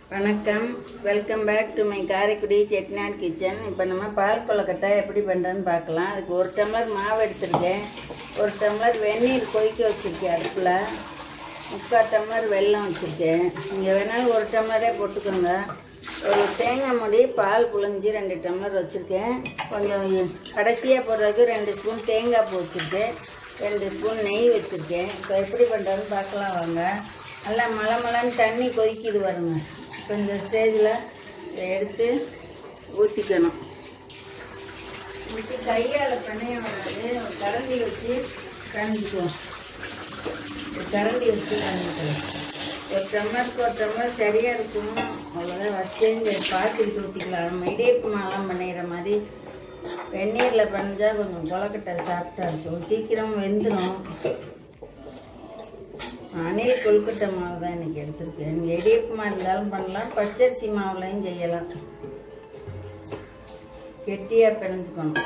வணக்கம் welcome back to my Karaikudi Chettinad kitchen இப்போ நம்ம பால் கொழுக்கட்டை எப்படி பண்ணுறதுன்னு பார்க்கலாம் அதுக்கு ஒரு டம்ளர் மாவு எடுத்திருக்கேன் ஒரு டம்ளர் வெந்நீர் கொதிக்க வச்சுருக்கேன் அடுப்பில் முக்கால் டம்ளர் வெல்லம் வச்சுருக்கேன் நீங்கள் வேணாலும் ஒரு டம்ளரே போட்டுக்கோங்க ஒரு தேங்காய் மூடி பால் புழிஞ்சி ரெண்டு டம்ளர் வச்சுருக்கேன் கொஞ்சம் கடைசியாக போடுறதுக்கு ரெண்டு ஸ்பூன் தேங்காய் பூ வச்சுருக்கேன் ரெண்டு ஸ்பூன் நெய் வச்சுருக்கேன் இப்போ எப்படி பண்ணுறதுன்னு பார்க்கலாம் வாங்க நல்லா மலை மலைன்னு தண்ணி கொதிக்குது வருங்க இப்போ இந்த ஸ்டேஜில் இதை எடுத்து ஊற்றிக்கணும் ஊற்றி கையால் பண்ணைய வராது ஒரு கரண்டி வச்சு கரண்டிக்குவோம் ஒரு கரண்டி வச்சு கரண்டிக்கலாம் ஒரு டம்ளருக்கு ஒரு டம்ளர் சரியாக இருக்கும் அவ்வளோதான் வச்சு இங்கே பார்த்துக்கிட்டு ஊற்றிக்கலாம் நம்ம இடியப்பு மாலாம் பண்ணிடுற மாதிரி வெந்நீரில் பண்ணா கொஞ்சம் கொலக்கட்டை சாப்பிட்டா இருக்கும் சீக்கிரம் வெந்துடும் அணில் கொழுக்கட்டை மாவு தான் இன்னைக்கு எடுத்திருக்கேன் நீங்கள் இடியப்பமாக இருந்தாலும் பண்ணலாம் பச்சரிசி மாவுலையும் செய்யலாம் கெட்டியாக பிணைஞ்சுக்கணும்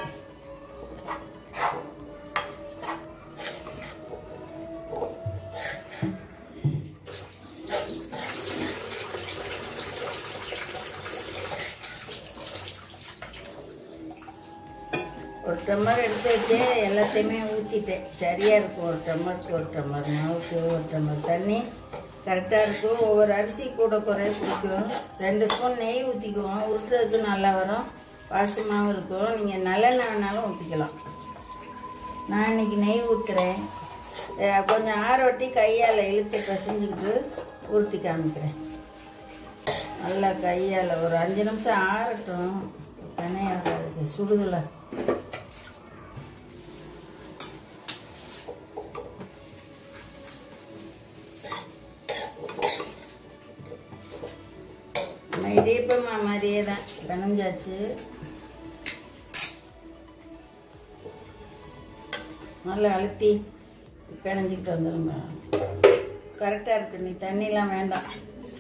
ஒரு டம்ளர் எடுத்து வச்சு எல்லாத்தையுமே ஊற்றிட்டேன் சரியாக இருக்கும் ஒரு டம்ளருக்கு ஒரு டம்ளர் மாவுக்கு ஒரு டம்ளர் தண்ணி கரெக்டாக இருக்கும் ஒவ்வொரு அரிசி கூட குறைய பிடிக்கும் ரெண்டு ஸ்பூன் நெய் ஊற்றிக்குவோம் உருட்டுறதுக்கு நல்லா வரும் வாசமாகவும் இருக்கும் நீங்கள் நல்லெண்ணெய் வேணாலும் ஊற்றிக்கலாம் நான் இன்னைக்கு நெய் ஊற்றுறேன் கொஞ்சம் ஆரோட்டி கையால் இழுத்து பிசைஞ்சுக்கிட்டு உருட்டி காமிக்கிறேன் நல்லா கையால் ஒரு அஞ்சு நிமிஷம் ஆறட்டும் தனியாக சுடுதலை நம்ம இடியப்பமா மாதிரியே தான் பிணைஞ்சாச்சு நல்லா அழுத்தி பிணைஞ்சிக்கிட்டு வந்துடுங்க கரெக்டாக இருக்கு நீ தண்ணிலாம் வேண்டாம்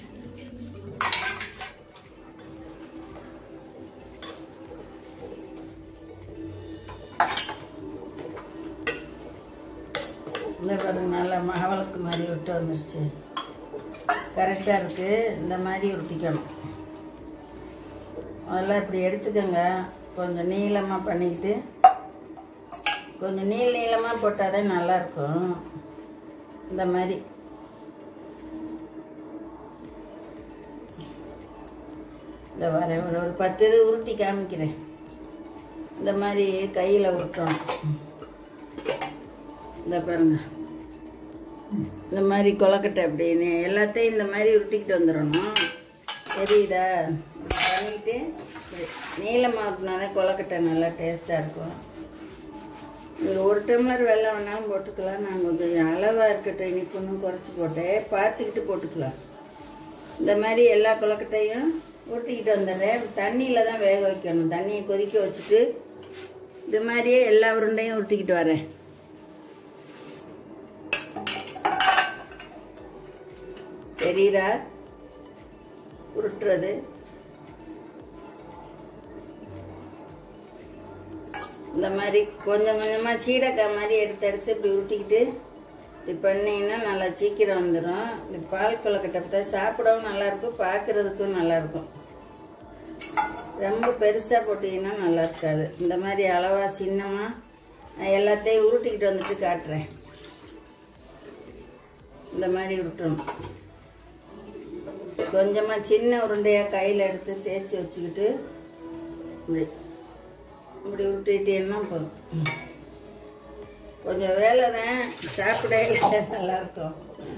இந்த பாருங்க நல்லா மகவலுக்கு மாதிரி விட்டு வந்துருச்சு கரெக்டாக இருக்குது இந்த மாதிரி உருட்டிக்கணும் அதெல்லாம் இப்படி எடுத்துக்கோங்க கொஞ்சம் நீளமாக பண்ணிக்கிட்டு கொஞ்சம் நீள நீளமாக போட்டால் தான் நல்லாயிருக்கும் இந்த மாதிரி இந்த வரேன் ஒரு ஒரு பத்து இது உருட்டி காமிக்கிறேன் இந்த மாதிரி கையில் உருட்டணும் இந்த பாருங்க இந்த மாதிரி கொலக்கட்டை அப்படின்னு எல்லாத்தையும் இந்த மாதிரி உருட்டிக்கிட்டு வந்துடணும் தெரியுதா இப்படி பண்ணிக்கிட்டு நீளமாக உருட்டினா தான் கொலக்கட்டை நல்லா டேஸ்ட்டாக இருக்கும் நீங்கள் ஒரு டம்ளர் வெள்ளம் வேணாலும் போட்டுக்கலாம் நான் கொஞ்சம் அளவாக இருக்கட்டும் இனிப்புன்னு குறைச்சி போட்டேன் பார்த்துக்கிட்டு போட்டுக்கலாம் இந்த மாதிரி எல்லா கொலக்கட்டையும் உருட்டிக்கிட்டு வந்துடுறேன் தண்ணியில் தான் வேக வைக்கணும் தண்ணியை கொதிக்க வச்சுட்டு இது மாதிரியே எல்லா உருண்டையும் உருட்டிக்கிட்டு வரேன் தெரியுதா உருட்டுறது இந்த மாதிரி கொஞ்சம் கொஞ்சமாக சீடக்காய் மாதிரி எடுத்து எடுத்து இப்படி உருட்டிக்கிட்டு இப்படி பண்ணிங்கன்னா நல்லா சீக்கிரம் வந்துடும் இந்த பால் கொலக்கட்டை தான் சாப்பிடவும் நல்லாயிருக்கும் பார்க்குறதுக்கும் நல்லாயிருக்கும் ரொம்ப பெருசாக போட்டிங்கன்னா நல்லா இருக்காது இந்த மாதிரி அளவாக சின்னமாக நான் எல்லாத்தையும் உருட்டிக்கிட்டு வந்துட்டு காட்டுறேன் இந்த மாதிரி உருட்டணும் கொஞ்சமாக சின்ன உருண்டையாக கையில் எடுத்து தேய்ச்சி வச்சுக்கிட்டு இப்படி இப்படி விட்டுட்டேன்னா போதும் கொஞ்சம் வேலை தான் சாப்பிட நல்லாயிருக்கும்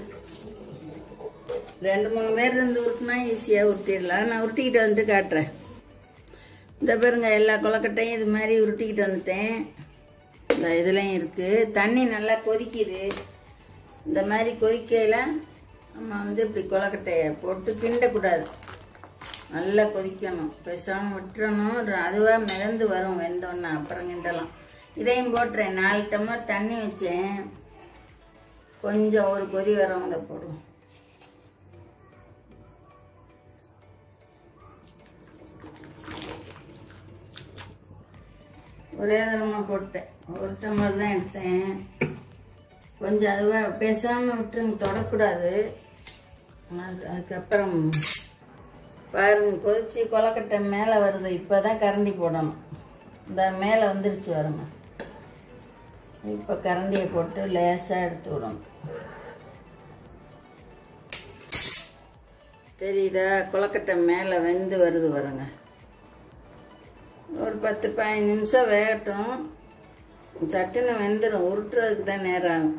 ரெண்டு மூணு பேர் இருந்து உருட்டினா ஈஸியாக உருட்டிடலாம் நான் உருட்டிக்கிட்டு வந்துட்டு காட்டுறேன் இந்த பாருங்க எல்லா கொலக்கட்டையும் இது மாதிரி உருட்டிக்கிட்டு வந்துட்டேன் இந்த இதுலையும் இருக்குது தண்ணி நல்லா கொதிக்குது இந்த மாதிரி கொதிக்கையில் நம்ம வந்து இப்படி கொலக்கட்டையை போட்டு கிண்டக்கூடாது நல்லா கொதிக்கணும் பேசாமல் விட்டுறணும் அதுவாக மிதந்து வரும் வெந்தோன்னா அப்புறம் கிண்டலாம் இதையும் போட்டுறேன் நாலு டம்ளர் தண்ணி வச்சேன் கொஞ்சம் ஒரு கொதி வரும் அதை போடுவோம் ஒரே தரமாக போட்டேன் ஒரு டம்ளர் தான் எடுத்தேன் கொஞ்சம் அதுவாக பேசாமல் விட்டுருங்க தொடக்கூடாது அது- அதுக்கப்புறம் பாருங்க கொதிச்சு கொலக்கட்டை மேலே வருது இப்போ தான் கரண்டி போடணும் இந்த மேலே வந்துருச்சு வருங்க இப்போ கரண்டியை போட்டு லேசாக எடுத்து விடணும் தெரியுதா கொலக்கட்டை மேலே வெந்து வருது வருங்க ஒரு பத்து பதினஞ்சு நிமிஷம் வேகட்டும் சட்டுன்னு வெந்துடும் உருட்டுறதுக்கு தான் நேரம் ஆகும்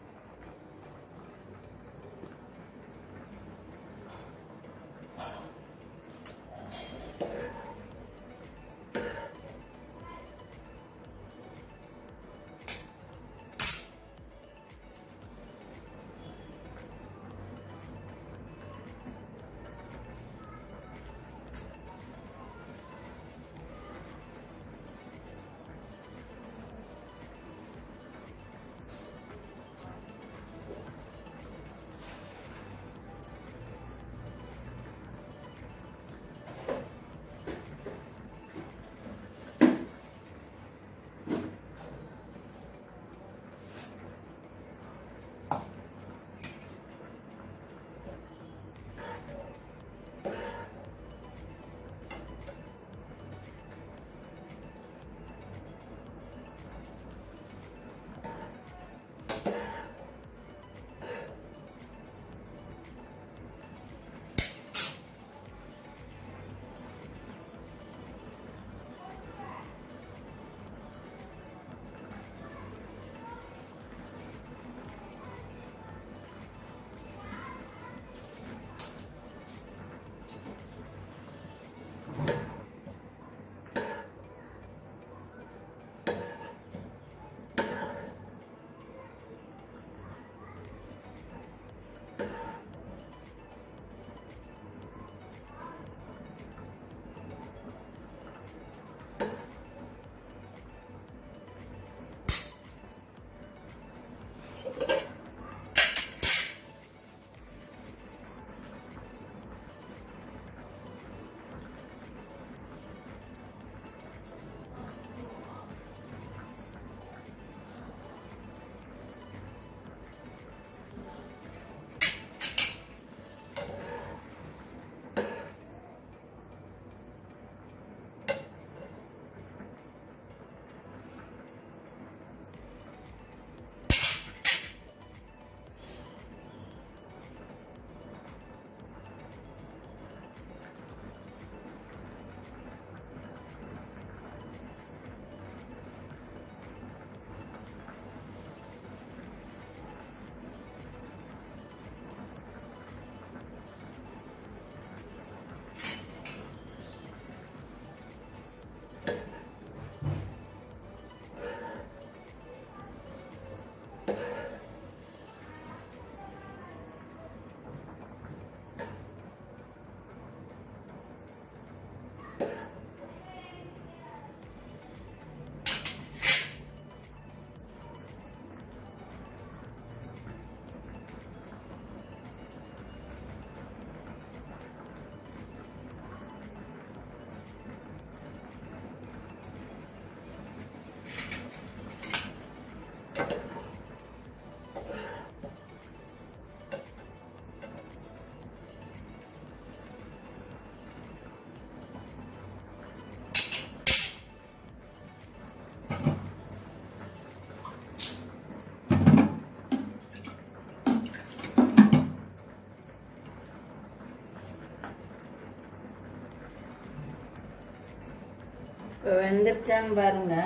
இப்போ வெந்துருச்சான்னு பாருங்க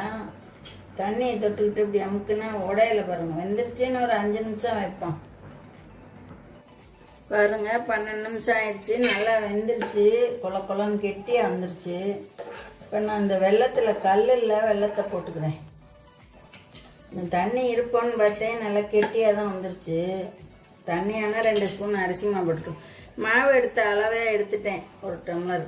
தண்ணியை தொட்டுக்கிட்டு இப்படி அமுக்குன்னா உடையில பாருங்க வெந்துருச்சுன்னு ஒரு அஞ்சு நிமிஷம் வைப்போம் பாருங்க பன்னெண்டு நிமிஷம் ஆயிடுச்சு நல்லா வெந்துருச்சு கொல கொலன்னு கெட்டியா வந்துருச்சு இப்போ நான் இந்த வெள்ளத்தில் கல் இல்லை வெள்ளத்தை போட்டுக்கிறேன் இந்த தண்ணி இருப்போன்னு பார்த்தேன் நல்லா கெட்டியாக தான் வந்துருச்சு தண்ணியானா ரெண்டு ஸ்பூன் அரிசி மாவு போட்டுக்கணும் மாவு எடுத்த அளவே எடுத்துட்டேன் ஒரு டம்ளர்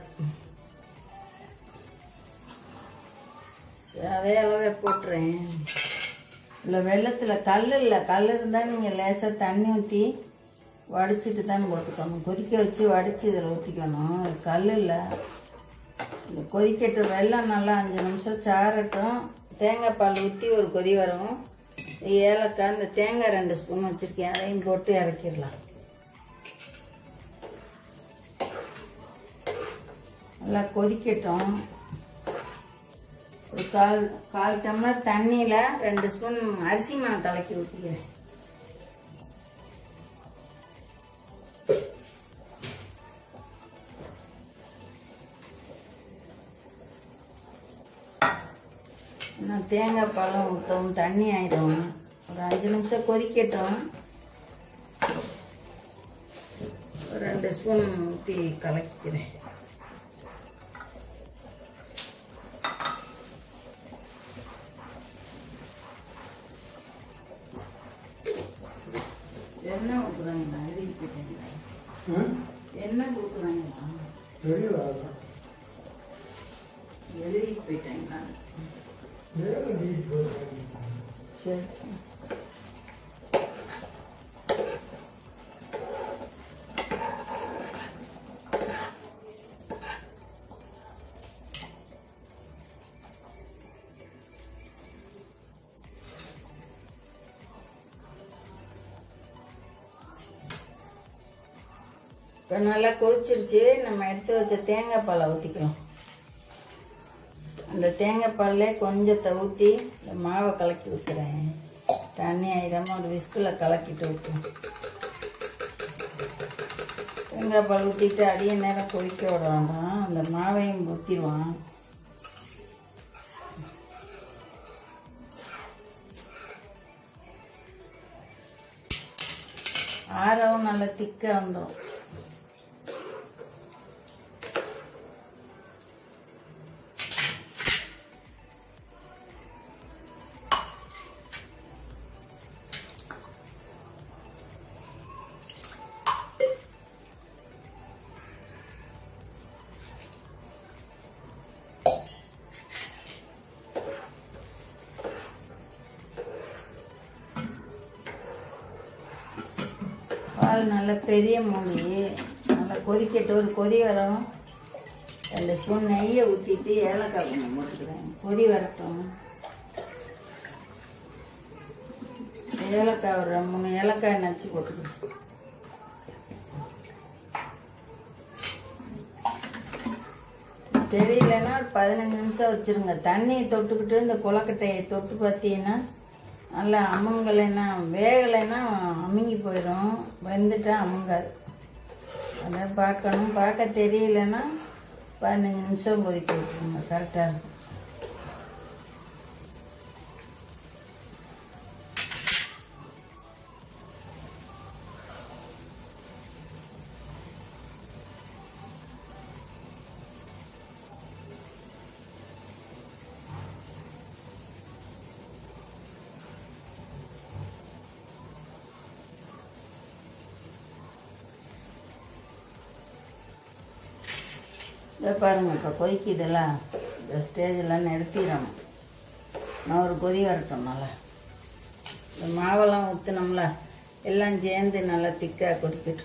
அதே அளவே போட்டுறேன் இல்லை வெள்ளத்தில் கல் இல்லை கல் இருந்தால் நீங்கள் லேசாக தண்ணி ஊற்றி வடிச்சிட்டு தான் போட்டுக்கணும் கொதிக்க வச்சு வடித்து இதில் ஊற்றிக்கணும் கல் இல்லை இந்த கொதிக்கட்டும் வெள்ளம் நல்லா அஞ்சு நிமிஷம் சாரட்டும் தேங்காய் பால் ஊற்றி ஒரு கொதி வரும் ஏலக்காய் இந்த தேங்காய் ரெண்டு ஸ்பூன் வச்சுருக்கேன் அதையும் போட்டு இறக்கிடலாம் நல்லா கொதிக்கட்டும் ஒரு கால் கால் டம்ளர் தண்ணியில் ரெண்டு ஸ்பூன் அரிசி மாவு கலக்கி ஊற்றிக்கிறேன் இன்னும் தேங்காய் பழம் ஊற்றவும் தண்ணி ஆயிடும் ஒரு அஞ்சு நிமிஷம் கொதிக்கட்டும் ஒரு ரெண்டு ஸ்பூன் ஊற்றி கலக்கிக்கிறேன் எண்ணெய் ஊற்றுறாங்களா எழுதி போட்டீங்களா எண்ணெய் கொடுக்குறாங்களா தெரியல அதான் எழுதிட்டு போயிட்டாங்களா நேரம் நீட் போடுறாங்க சரி சரி இப்போ நல்லா கொதிச்சிருச்சு நம்ம எடுத்து வச்ச தேங்காய் பாலை ஊற்றிக்கலாம் அந்த தேங்காய் பால்லே கொஞ்சத்தை ஊற்றி இந்த மாவை கலக்கி ஊற்றுறேன் தண்ணி ஆயிடாம ஒரு விஸ்கில் கலக்கிட்டு ஊற்றுறேன் தேங்காய் பால் ஊற்றிட்டு அதிக நேரம் கொதிக்க விட வேண்டாம் அந்த மாவையும் ஊற்றிடுவான் ஆறவும் நல்லா திக்காக வந்துடும் பால் நல்ல பெரிய மூடி நல்லா கொதிக்கட்டு ஒரு கொதி வரும் ரெண்டு ஸ்பூன் நெய்யை ஊற்றிட்டு ஏலக்காய் கொஞ்சம் போட்டுக்கிறேன் கொதி வரட்டும் ஏலக்காய் ஒரு மூணு ஏலக்காய் நச்சு போட்டுக்கிறேன் தெரியலன்னா ஒரு பதினஞ்சு நிமிஷம் வச்சிருங்க தண்ணியை தொட்டுக்கிட்டு இந்த கொலக்கட்டையை தொட்டு பார்த்தீங்கன்னா நல்லா அமுங்கலைன்னா வேகலைன்னா அமுங்கி போயிடும் வெந்துட்டா அமுங்காது அதை பார்க்கணும் பார்க்க தெரியலன்னா பதினஞ்சு நிமிஷம் கொதிக்க விட்டுருங்க கரெக்டாக இருக்கும் இதை பாருங்க இப்போ கொதிக்குதுல்ல இந்த ஸ்டேஜெல்லாம் நிறுத்திடணும் நான் ஒரு கொதி வரட்டும் நல்லா இந்த மாவெல்லாம் ஊற்றுனோம்ல எல்லாம் சேர்ந்து நல்லா திக்காக கொதிக்கட்டும்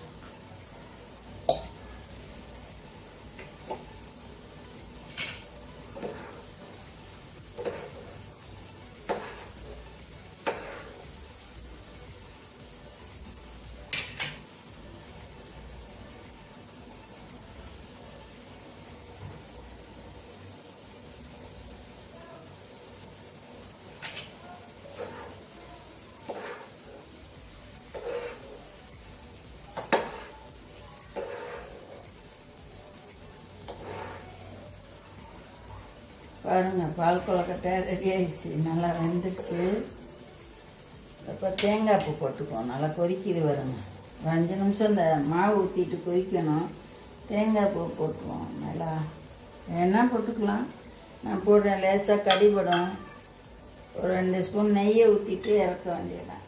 பாருங்க பால் கொலக்கட்டை ரெடி ஆயிடுச்சு நல்லா வெந்துருச்சு இப்போ தேங்காய் பூ போட்டுக்குவோம் நல்லா கொதிக்குது வருங்க ஒரு அஞ்சு நிமிஷம் இந்த மாவு ஊற்றிட்டு கொதிக்கணும் தேங்காய் பூ போட்டுக்குவோம் நல்லா வேணா போட்டுக்கலாம் நான் போடுறேன் லேசாக கடிபடும் ஒரு ரெண்டு ஸ்பூன் நெய்யை ஊற்றிட்டு இறக்க வேண்டியதான்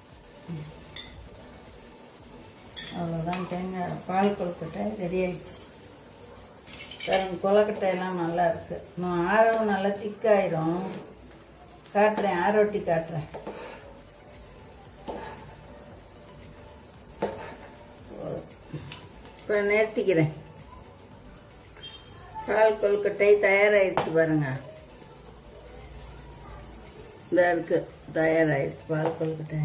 அவ்வளோதான் தேங்காய் பால் கொழுக்கட்டை ரெடி ஆயிடுச்சு பாருங்க கொலக்கட்டை எல்லாம் நல்லா இருக்கு இன்னும் ஆரவும் நல்லா திக்காயிரும் காட்டுறேன் ஆரோட்டி காட்டுறேன் இப்போ நிறுத்திக்கிறேன் பால் கொழுக்கட்டை தயாராகிடுச்சு பாருங்க இந்த இருக்கு தயாராகிடுச்சு பால் கொழுக்கட்டை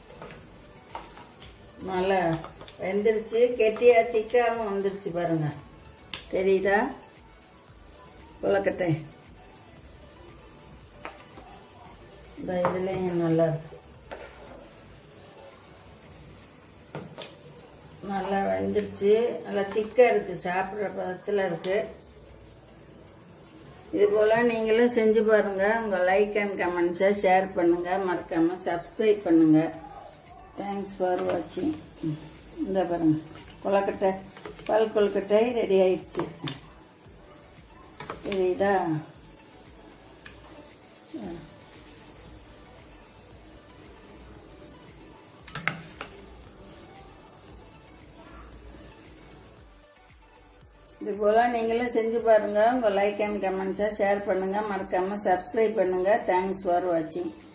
நல்லா வெந்துருச்சு கெட்டியா திக்காவும் வந்துருச்சு பாருங்க தெரியுதா கொலக்கட்டை இந்த இதுலேயும் நல்லா இருக்கு நல்லா வெந்துருச்சு நல்லா திக்காக இருக்குது சாப்பிட்ற பதத்தில் இருக்குது இது போல் நீங்களும் செஞ்சு பாருங்கள் உங்கள் லைக் அண்ட் கமெண்ட்ஸை ஷேர் பண்ணுங்கள் மறக்காமல் சப்ஸ்கிரைப் பண்ணுங்கள் தேங்க்ஸ் ஃபார் வாட்சிங் இந்த பாருங்க கொலக்கட்டை பால் கொழுக்கட்டை ரெடி ஆயிடுச்சு தெரியுதா இது போல் நீங்களும் செஞ்சு பாருங்கள் உங்கள் லைக் அண்ட் கமெண்ட்ஸை ஷேர் பண்ணுங்கள் மறக்காமல் சப்ஸ்கிரைப் பண்ணுங்கள் தேங்க்ஸ் ஃபார் வாட்சிங்